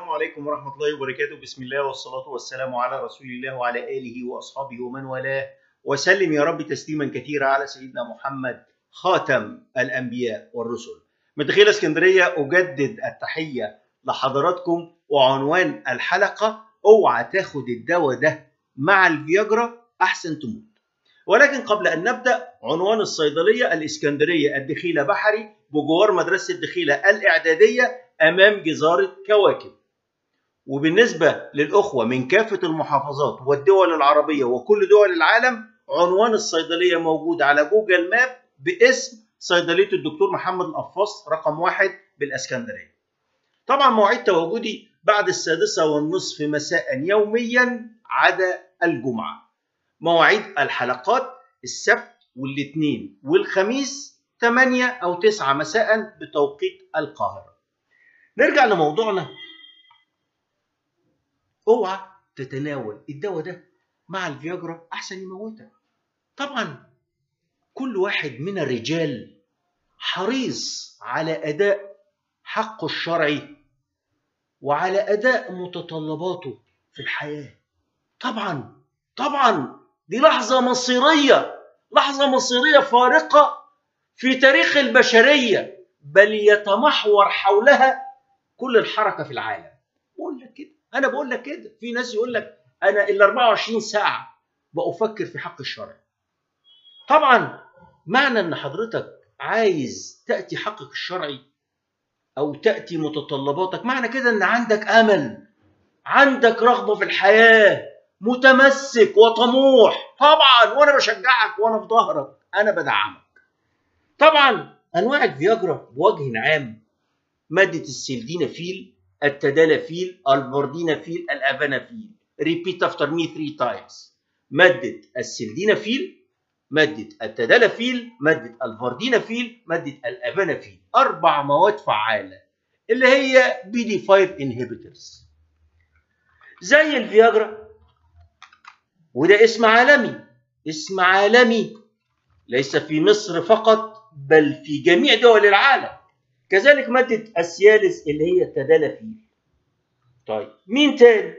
السلام عليكم ورحمة الله وبركاته بسم الله والصلاة والسلام على رسول الله وعلى آله وأصحابه ومن والاه وسلم يا رب تسليما كثيرا على سيدنا محمد خاتم الأنبياء والرسل مدخيل اسكندرية أجدد التحية لحضراتكم وعنوان الحلقة اوعى تاخد الدواء ده مع الفياجرا أحسن تموت ولكن قبل أن نبدأ عنوان الصيدلية الإسكندرية الدخيلة بحري بجوار مدرسة الدخيلة الإعدادية أمام جزارة كواكب وبالنسبة للأخوة من كافة المحافظات والدول العربية وكل دول العالم عنوان الصيدلية موجود على جوجل ماب باسم صيدلية الدكتور محمد القفاص رقم واحد بالإسكندرية طبعا مواعيد تواجدي بعد السادسة والنصف مساء يوميا عدا الجمعة مواعيد الحلقات السبت والاثنين والخميس 8 أو 9 مساء بتوقيت القاهرة نرجع لموضوعنا اوعى تتناول الدواء ده مع الفياجرا احسن يموتك طبعا كل واحد من الرجال حريص على اداء حقه الشرعي وعلى اداء متطلباته في الحياه طبعا طبعا دي لحظه مصيريه لحظه مصيريه فارقه في تاريخ البشريه بل يتمحور حولها كل الحركه في العالم بقول لك كده انا بقول لك كده في ناس يقول لك انا ال 24 ساعه بفكر في حق الشرع طبعا معنى ان حضرتك عايز تاتي حقك الشرعي او تاتي متطلباتك معنى كده ان عندك امل عندك رغبه في الحياه متمسك وطموح طبعا وانا بشجعك وانا في ظهرك انا بدعمك طبعا انواع الفياجرا بوجه عام ماده السيلدينافيل التدالافيل الفوردينافيل الافانافيل repeat after me three times مادة السلدينافيل مادة التدالافيل مادة الفوردينافيل مادة الافانافيل أربع مواد فعالة اللي هي بي دي 5 انهبيتورز زي الفياجرا وده اسم عالمي اسم عالمي ليس في مصر فقط بل في جميع دول العالم كذلك مادة السيالس اللي هي التدالافيل طيب مين تاني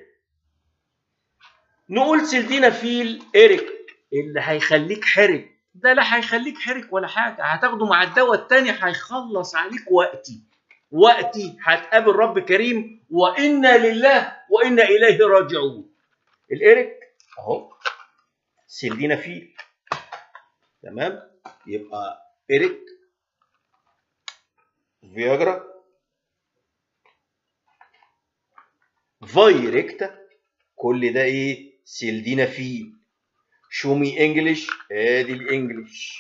نقول سلدينافيل إيريك اللي هيخليك حرك ده لا هيخليك حرك ولا حاجة هتاخده مع الدواء التاني هيخلص عليك وقتي وقتي هتقابل رب كريم وإنا لله وإنا إليه راجعون الإيريك أهو سلدينافيل تمام يبقى إيريك فياجرا فايركتا كل ده ايه سيلدينافيل شومي انجلش ادي الانجليش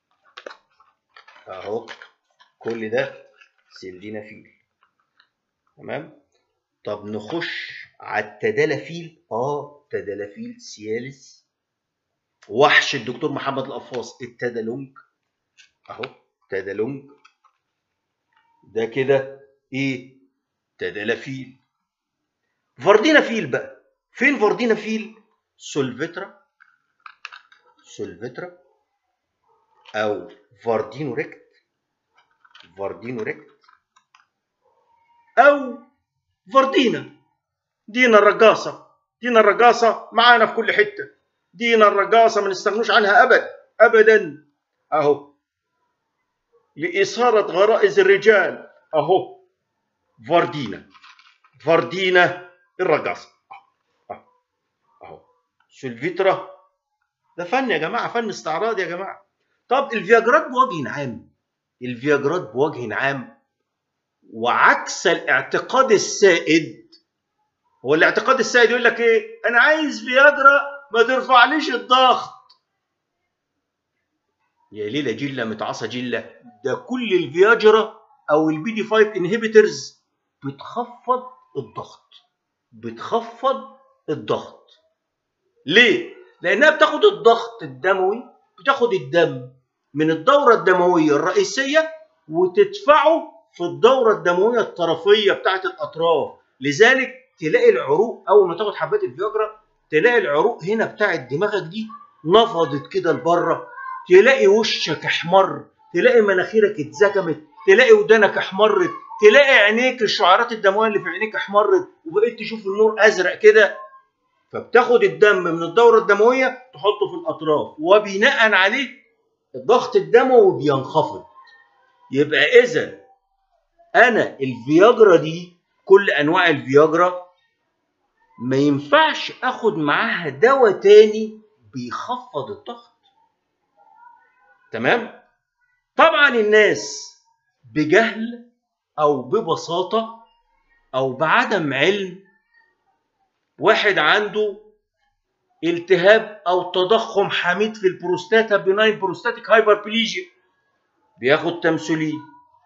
اهو كل ده سيلدينافيل تمام طب نخش على التدالافيل اه تدالافيل سيالس وحش الدكتور محمد القفاص التدالونج اهو تدالونج ده كده ايه تدالافيل فاردينافيل بقى فين فاردينافيل سولفيترا سولفيترا او فاردينو ريكت فاردينو ريكت او فاردينا دينا الرقاصة دينا الرقاصة معانا في كل حتة دينا الرقاصة ما نستغنوش عنها أبدا أبدا أهو لإثارة غرائز الرجال أهو فاردينا فاردينا الرقاصة أهو أهو سلفيترا ده فن يا جماعة فن استعراض يا جماعة طب الفياجرات بوجه عام الفياجرات بوجه عام وعكس الاعتقاد السائد هو الاعتقاد السائد يقول لك ايه انا عايز فياجرا ما ترفعليش الضغط يا ليلة جلة متعصى جلة ده كل الفياجرا او البي دي 5 انهبيتورز بتخفض الضغط بتخفض الضغط ليه؟ لانها بتاخد الضغط الدموي بتاخد الدم من الدورة الدموية الرئيسية وتدفعه في الدورة الدموية الطرفية بتاعت الأطراف لذلك تلاقي العروق أول ما تاخد حبات الفياجرا تلاقي العروق هنا بتاعت دماغك دي نفضت كده لبره تلاقي وشك احمر تلاقي مناخيرك اتزكمت تلاقي ودانك احمرت تلاقي عينيك الشعيرات الدمويه اللي في عينيك احمرت وبقيت تشوف النور ازرق كده فبتاخد الدم من الدوره الدمويه تحطه في الاطراف وبناء عليه الضغط الدموي بينخفض يبقى اذا انا الفياجرا دي كل انواع الفياجرا ما ينفعش اخد معاها دواء تاني بيخفض الضغط تمام طبعا الناس بجهل او ببساطه او بعدم علم واحد عنده التهاب او تضخم حميد في البروستاتا بناين بروستاتيك هايبربليجيا بياخد تمثيلين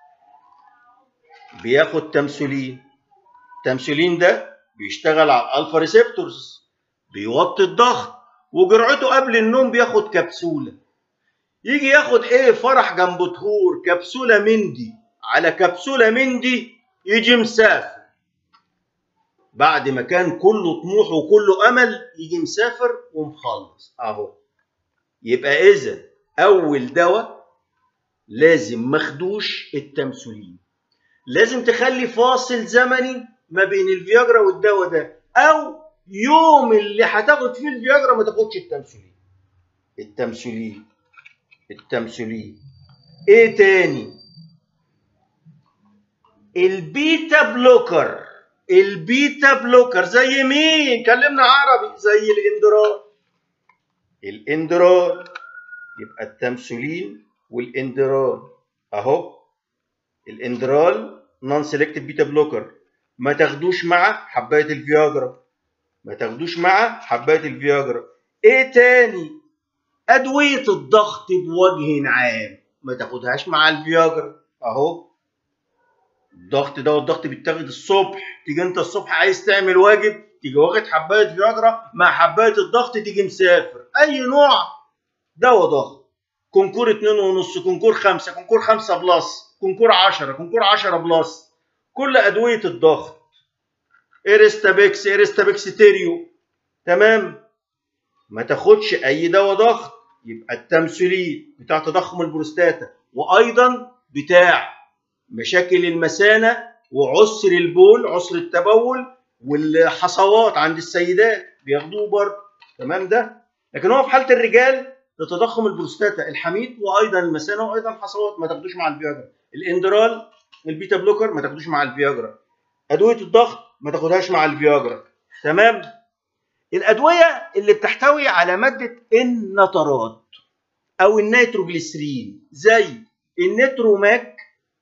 بياخد تمثيلين التمثيلين ده بيشتغل على الالفا ريسبتورز بيوطي الضغط وجرعته قبل النوم بياخد كبسوله يجي ياخد ايه فرح جنب طهور كبسوله مندي على كبسوله مندي يجي مسافر بعد ما كان كله طموح وكله امل يجي مسافر ومخلص اهو يبقى اذا اول دواء لازم مخدوش التمثيلين لازم تخلي فاصل زمني ما بين الفياجرا والدواء ده او يوم اللي هتاخد فيه الفياجرا ما تاخدش التمثيلين التمثيلين التمثيلين ايه تاني البيتا بلوكر البيتا بلوكر زي مين كلمنا عربي زي الاندرال الاندرال يبقى التمثيلين والاندرال اهو الاندرال نون سيلكتيف بيتا بلوكر ما تاخدوش مع حبايه الفياجرا ما تاخدوش مع حبايه الفياجرا ايه تاني ادويه الضغط بوجه عام ما تاخدهاش مع الفياجرا اهو الضغط ده والضغط بيتاخد الصبح تيجي انت الصبح عايز تعمل واجب تيجي واخد حبايه فياجرا مع حبايه الضغط تيجي مسافر اي نوع دواء ضغط كونكور اتنين ونص كونكور خمسة كونكور خمسة بلس كونكور عشرة كونكور عشرة بلس كل أدوية الضغط إيرستابيكس إيرستابيكس تيريو تمام ما تاخدش أي دواء ضغط يبقى التمثيلين بتاع تضخم البروستاتا وأيضا بتاع مشاكل المثانة وعسر البول عسر التبول والحصوات عند السيدات بياخدوه برضه تمام ده لكن هو في حالة الرجال لتضخم البروستاتا الحميد وايضا المثانه وايضا الحصوات ما تاخدوش مع الفياجرا الاندرال البيتا بلوكر ما تاخدوش مع الفياجرا ادويه الضغط ما تاخدهاش مع الفياجرا تمام الادويه اللي بتحتوي على ماده النترات او النيتروجليسرين زي النتروماك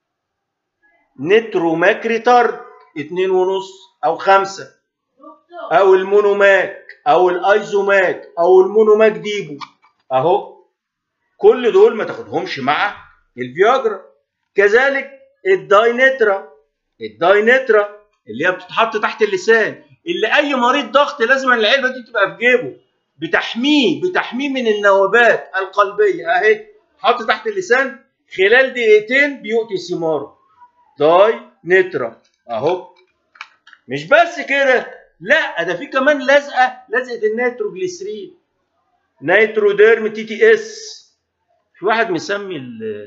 نتروماك ريتارد اتنين ونص او خمسة او المونوماك او الايزوماك او المونوماك ديبو اهو كل دول ما تاخدهمش مع الفياجرا كذلك الداينترا الداينترا اللي هي بتتحط تحت اللسان اللي اي مريض ضغط لازم العلبه دي تبقى في جيبه بتحميه بتحميه من النوبات القلبيه اهي حط تحت اللسان خلال دقيقتين بيؤتي ثماره داي نترا اهو مش بس كده لا ده في كمان لزقه لزقه النيتروجليسرين نيتروديرم تي تي اس في واحد مسمي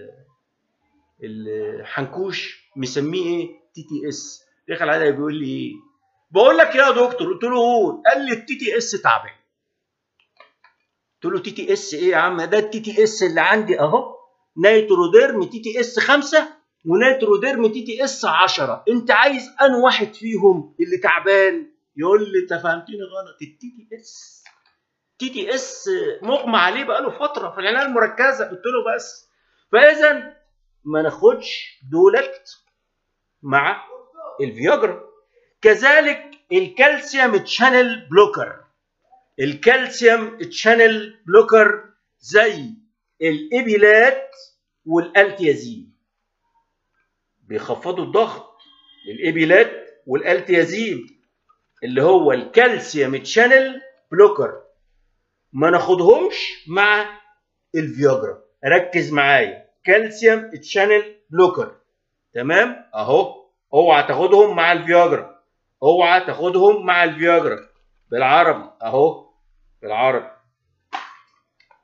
الحنكوش مسميه ايه تي تي اس دخل عليا بيقول لي ايه بقول لك يا دكتور قلت له قول قال لي التي تي اس تعبان قلت له تي تي اس ايه يا عم ده التي تي اس اللي عندي اهو نيتروديرم تي تي اس 5 ونيتروديرم تي تي اس 10 انت عايز ان واحد فيهم اللي تعبان يقول لي انت فهمتني غلط التي تي اس تي تي اس مغمى عليه بقاله فتره في العنايه المركزه قلت له بس فاذا ما ناخدش دولت مع الفياجرا كذلك الكالسيوم تشانل بلوكر الكالسيوم تشانل بلوكر زي الابيلات والالتيازين بيخفضوا الضغط الابيلات والالتيازين اللي هو الكالسيوم تشانل بلوكر ما ناخدهمش مع الفياجرا ركز معايا كالسيوم تشانل بلوكر تمام اهو اوعى تاخدهم مع الفياجرا اوعى تاخدهم مع الفياجرا بالعربي اهو بالعربي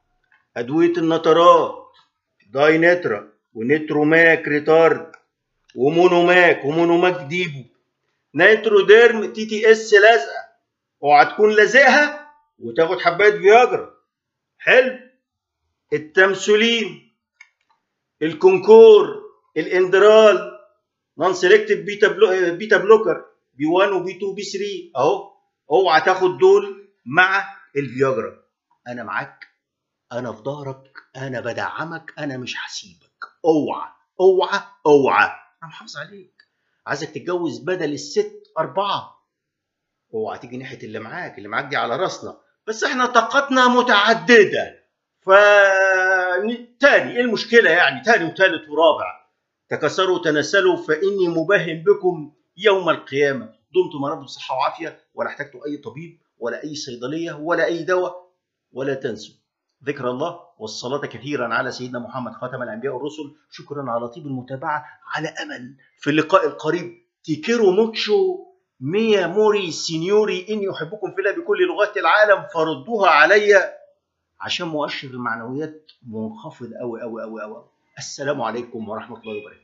ادويه النترات داينترا ونتروماك ريتارد ومونوماك ومونوماك ديبو نيتروديرم تي تي اس لازقه اوعى تكون لازقها وتاخد حبايه فياجرا حلو التمثيلين الكونكور الاندرال نون سيلكتيف بيتا بلو بيتا بلوكر بي 1 وبي 2 وبي 3 اهو اوعى تاخد دول مع الفياجرا انا معاك انا في ظهرك انا بدعمك انا مش هسيبك اوعى اوعى اوعى انا محافظ عليك عايزك تتجوز بدل الست اربعه اوعى تيجي ناحيه اللي معاك اللي معاك دي على راسنا بس احنا طاقتنا متعدده ف تاني ايه المشكله يعني تاني وتالت ورابع تكسروا وتناسلوا فاني مبهم بكم يوم القيامه دمتم رب بصحه وعافيه ولا احتجتوا اي طبيب ولا اي صيدليه ولا اي دواء ولا تنسوا ذكر الله والصلاة كثيرا على سيدنا محمد خاتم الأنبياء والرسل شكرا على طيب المتابعة على أمل في اللقاء القريب تيكيرو موتشو ميا موري سينيوري إني أحبكم في الله بكل لغات العالم فردوها عليا عشان مؤشر المعنويات منخفض أوي أوي أوي أوي السلام عليكم ورحمة الله وبركاته